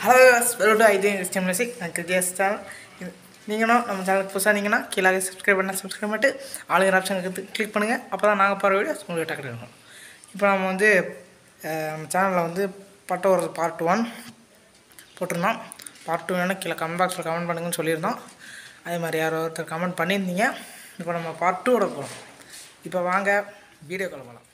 hello welcome to ஐடி இன்ஸ்டம் music நான் கிரிஜியாஸ் சேனல் இது நீங்களும் நம்ம சேனலுக்கு புதுசாக இருந்தீங்கன்னா கீழே சப்ஸ்கிரைப் பண்ண சப்ஸ்கிரைப் பண்ணிட்டு ஆளுங்கிற ஆப்ஷனுக்கு கிளிக் பண்ணுங்கள் அப்போ தான் நாங்கள் போகிற வீடியோஸ் உங்களுக்கு டக்கு இருக்கும் இப்போ நம்ம வந்து அஹ், நம்ம சேனலில் வந்து பட்ட ஒரு பார்ட் ஒன் போட்டிருந்தோம் பார்ட் டூ வேணால் கீழே கமெண்ட் பாக்ஸில் கமெண்ட் பண்ணுங்கன்னு சொல்லியிருந்தோம் அதே மாதிரி யாரோ ஒருத்தர் கமெண்ட் பண்ணியிருந்தீங்க இப்போ நம்ம பார்ட் டூவோட போகிறோம் இப்போ வாங்க வீடியோ கால் போகலாம்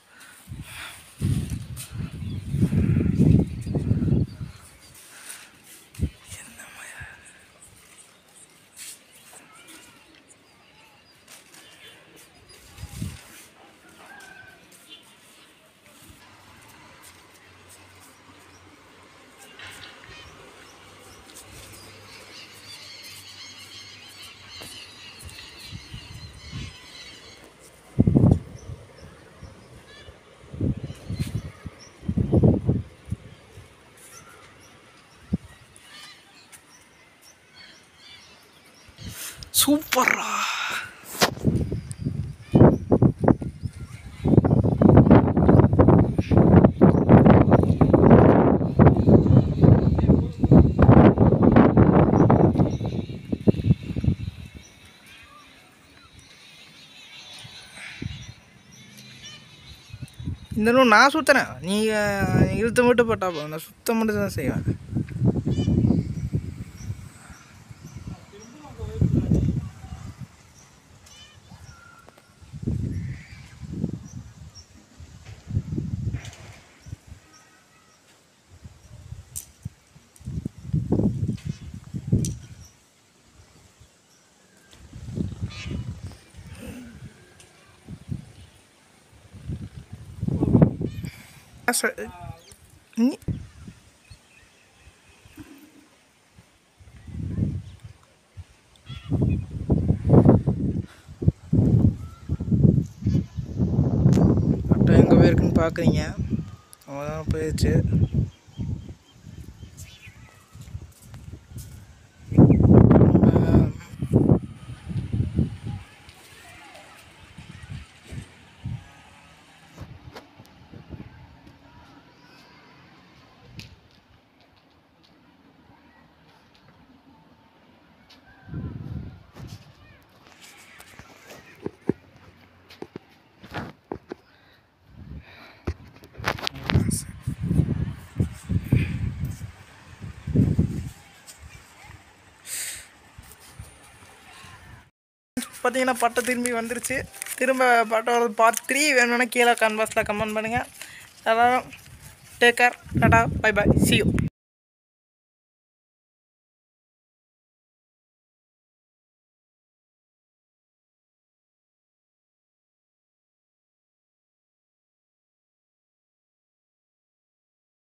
சூப்பரா இந்த நூல் நான் சுற்றுறேன் நீங்கள் இழுத்து மட்டும் போட்டா போதும் நான் சுத்தம் மட்டும் தான் செய்வேன் அச- நீ- ஆட்டோ எங்கே போயிருக்குன்னு பார்க்குறீங்க அவ்வளோதான் போயிடுச்சு நம்ம பார்த்தீங்கன்னா பட்டை திரும்பி வந்துருச்சு திரும்ப பட்டை ஒரு பார்ட் த்ரீ வேணும்னா கீழே கன்வாஸில் கமெண்ட் பண்ணுங்கள் அதான் take care tata bye bye see you